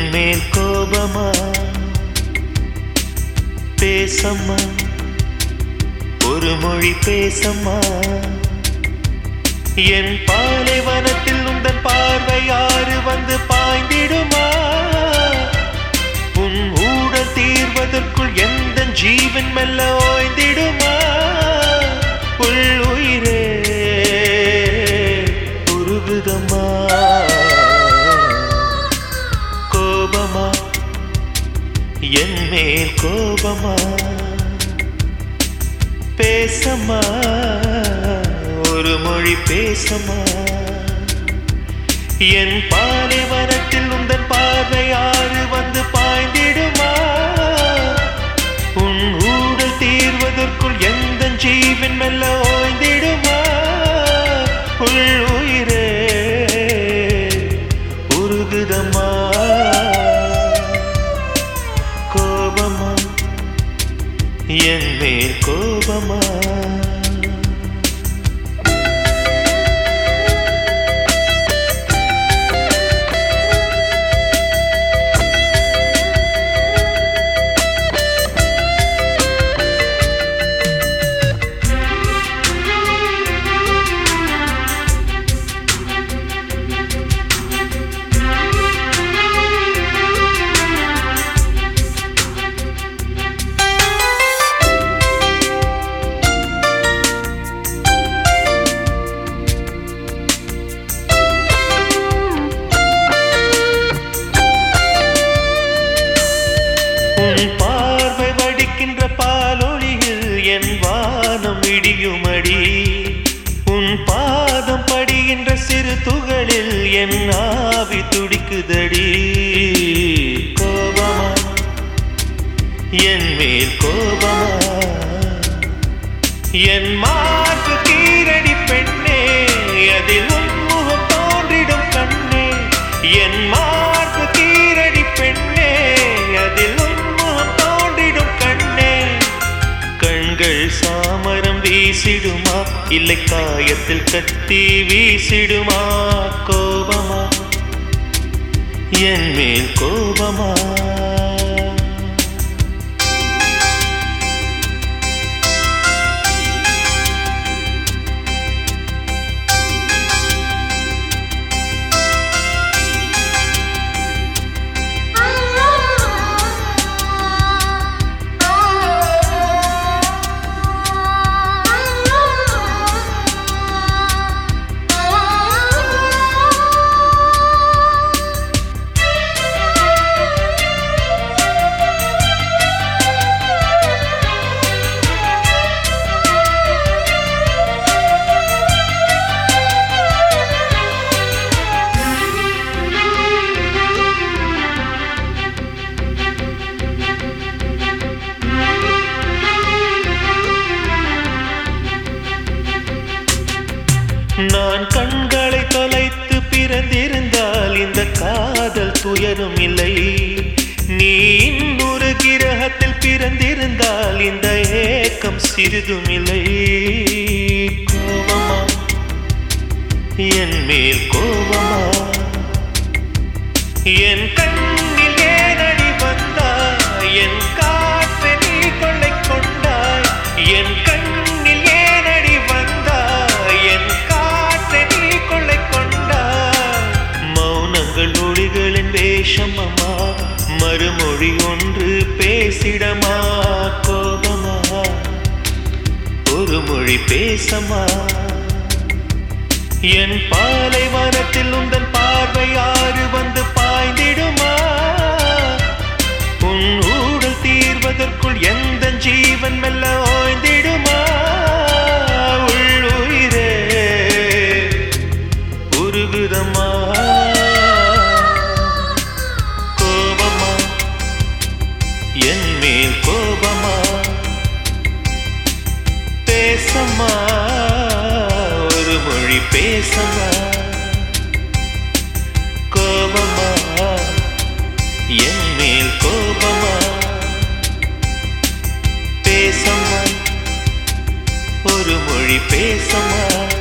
என் மேல் கோபமா பேசம்மா ஒரு மொழி பேசம்மா என் பாலைவனத்தில் உந்தன் பார்வை யாரு வந்து பாய்ந்திடுமா உன் ஊடல் தீர்வதற்குள் எந்த ஜீவன் மெல்ல ஓய்ந்திடுமா உள் உயிரே உருகுதம்மா கோபமா என் மேல் கோபமா பேசம்மா ஒரு மொழி பேசம்மா என் பாலைவனத்தில் உந்தன் பார்வை யாரு வந்து பாய்ந்திடுமா உன் ஊடல் தீர்வதற்குள் எந்த ஜீவன் மெல்ல ஓய்ந்திடுமா உள் உயிரே உருகுதம்மா கோபமா என் மேல் கோபமா உன் பார்வை வடிக்கின்ற பாலொளியில் என் வானம் இடியுமடி உன் பாதம் படிகின்ற சிறு துகளில் என் ஆவி துடிக்குதடி கோபமா என் மேல் கோபமா என் மார்பு கீரடி பெண்ணே அதில் உன் முகம் தோன்றிடும் கண்ணே என் மார்பு கீரடி பெண்ணே அதில் உன் முகம் தோன்றிடும் கண்ணே கண்கள் சாமரம் வீசிடுமா இல்லை காயத்தில் கத்தி வீசிடுமா கோபமா என் மேல் கோபமா நான் கண்களை தொலைத்து பிறந்திருந்தால் இந்த காதல் துயரும் இல்லை நீ இன்னொரு கிரகத்தில் பிறந்திருந்தால் இந்த ஏக்கம் சிறிதும் இல்லை கோபமா என் மேல் கோபமா என் கண்ணில் ஏனடி வந்தாய் என் காற்றை நீ கொள்ளை கொண்டாய் என் கண்ணில் ஏனடி வந்தாய் என் காற்றை நீ கொள்ளை கொண்டாய் மௌனங்கள் ஒளிகளின் வேஷம் அம்மா மறுமொழி ஒன்று பேசிடமா கோபமா ஒரு மொழி பேசமா என் பாலைவனத்தில் உந்தன் பார்வை யாரு வந்து பாய்ந்திடுமா உன் ஊடல் தீர்வதற்குள் எந்த ஜீவன் மெல்ல ஓய்ந்திடுமா உள் உயிரே உருகுதம்மா கோபமா என் மேல் கோபமா பேசம்மா ஒரு மொழி பேசம்மா கோபமா என் மேல் கோபமா பேசம்மா ஒரு மொழி பேசம்மா